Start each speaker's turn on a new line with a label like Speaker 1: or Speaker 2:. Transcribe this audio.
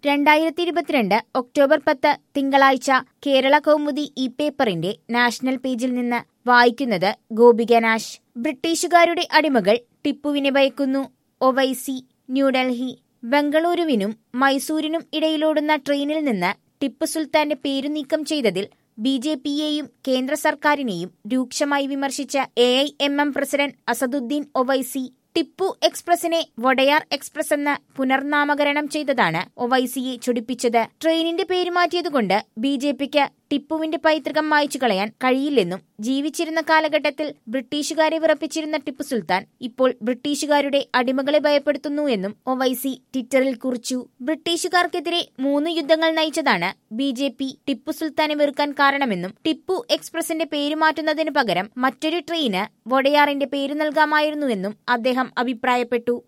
Speaker 1: രണ്ടായിരത്തി ഇരുപത്തിരണ്ട് ഒക്ടോബർ പത്ത് തിങ്കളാഴ്ച കേരള കൗമുദി ഈ പേപ്പറിന്റെ നാഷണൽ പേജിൽ നിന്ന് വായിക്കുന്നത് ഗോപിക നാശ് ബ്രിട്ടീഷുകാരുടെ അടിമകൾ ടിപ്പുവിനെ ഭയക്കുന്നു ഒവൈസി ന്യൂഡൽഹി ബംഗളൂരുവിനും മൈസൂരിനും ഇടയിലോടുന്ന ട്രെയിനിൽ നിന്ന് ടിപ്പു സുൽത്താന്റെ പേരു നീക്കം ചെയ്തതിൽ ബി ജെ പിയെയും കേന്ദ്ര സർക്കാരിനെയും രൂക്ഷമായി വിമർശിച്ച A I M M president Asaduddin Owaisi Tipu എക്സ്പ്രസിനെ വൊഡയാർ എക്സ്പ്രസ് എന്ന് പുനർനാമകരണം ചെയ്തതാണ് ഒവൈസിയെ ചൊടിപ്പിച്ചത് ട്രെയിനിന്റെ പേര് മാറ്റിയതുകൊണ്ട് ബി ജെ പിക്ക് ടിപ്പുവിന്റെ പൈതൃകം മായ്ച്ചു കളയാൻ കഴിയില്ലെന്നും ജീവിച്ചിരുന്ന കാലഘട്ടത്തിൽ ബ്രിട്ടീഷുകാരെ വിറപ്പിച്ചിരുന്ന ടിപ്പു സുൽത്താൻ ഇപ്പോൾ ബ്രിട്ടീഷുകാരുടെ അടിമകളെ ഭയപ്പെടുത്തുന്നു എന്നും ഒവൈസി ട്വിറ്ററിൽ കുറിച്ചു ബ്രിട്ടീഷുകാർക്കെതിരെ മൂന്ന് യുദ്ധങ്ങൾ നയിച്ചതാണ് ബി ജെ പി ടിപ്പു സുൽത്താനെ വെറുക്കാൻ കാരണമെന്നും ടിപ്പു എക്സ്പ്രസിന്റെ പേര് മാറ്റുന്നതിന് പകരം മറ്റൊരു ട്രെയിന് വൊഡയാറിന്റെ പേര് നൽകാമായിരുന്നുവെന്നും അദ്ദേഹം അഭിപ്രായപ്പെട്ടു